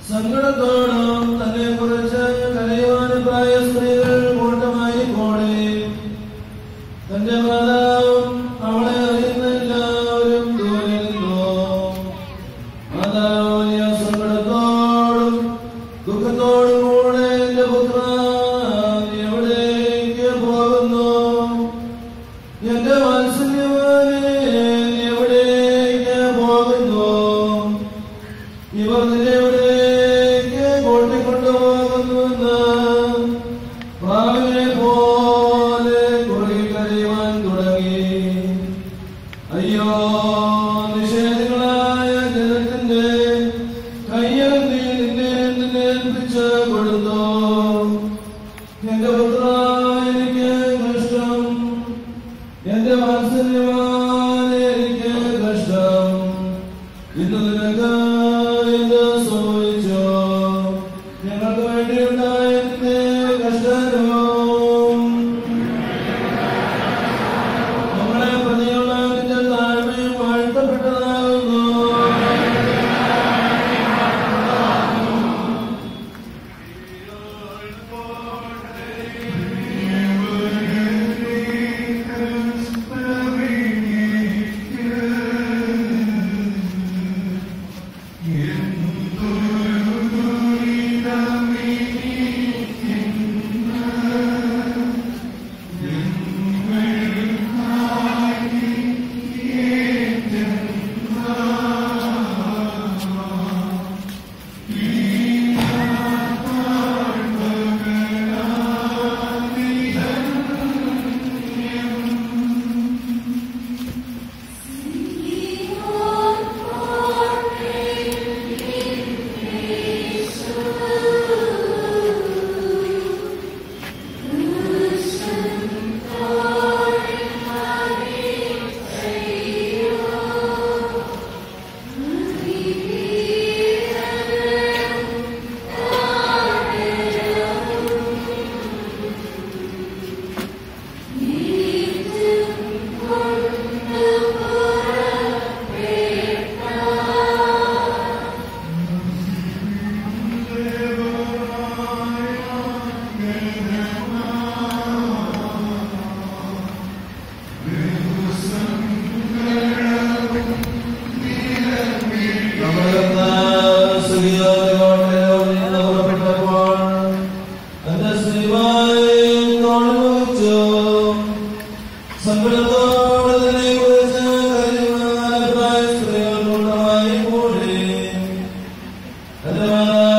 സങ്കടത്തോടും തന്നെ കുറിച്ച് കരയുവാനും പ്രായ സ്ത്രീകൾ കൂട്ടമായി കൂടി തന്റെ മാതാവും അവളെ അറിയുന്ന എല്ലാവരും ദൂരെ നിന്നു മാതാവ് വലിയ സങ്കടത്തോടും ദുഃഖത്തോടും കൂടെ എന്റെ പുത്ര നീ എവിടേക്ക് പോകുന്നു എന്റെ വാത്സല്യവാനെ നീ എവിടേക്ക് പോകുന്നു ഇവർ നിന്നെ എവിടേക്ക് കൂട്ടിക്കൊണ്ടുപോകുന്നുവെന്ന് പ്രാവിനെ പോലെ കുറുകി കരയുവാൻ തുടങ്ങി അയ്യോ നിഷേധികളായ ജനത്തിന്റെ കയ്യിൽ നീ നിന്നെ നിന്നെ ഏൽപ്പിച്ച് കൊടുത്തു എന്റെ പുത്ര എനിക്ക് കഷ്ടം എന്റെ വാത്സല്യവാനെ എനിക്ക് കഷ്ടം ഇന്ന് നിനക്ക് എന്ത് സംഭവിച്ചോ ഞങ്ങൾക്ക് വേണ്ടിയുണ്ടായ നിന്റെ കഷ്ടവും നമ്മളെ പ്രതിയുള്ള നിന്റെ താഴ്മയും വാഴ്ത്തപ്പെട്ടതാകുന്നു സങ്കടത്തോടെ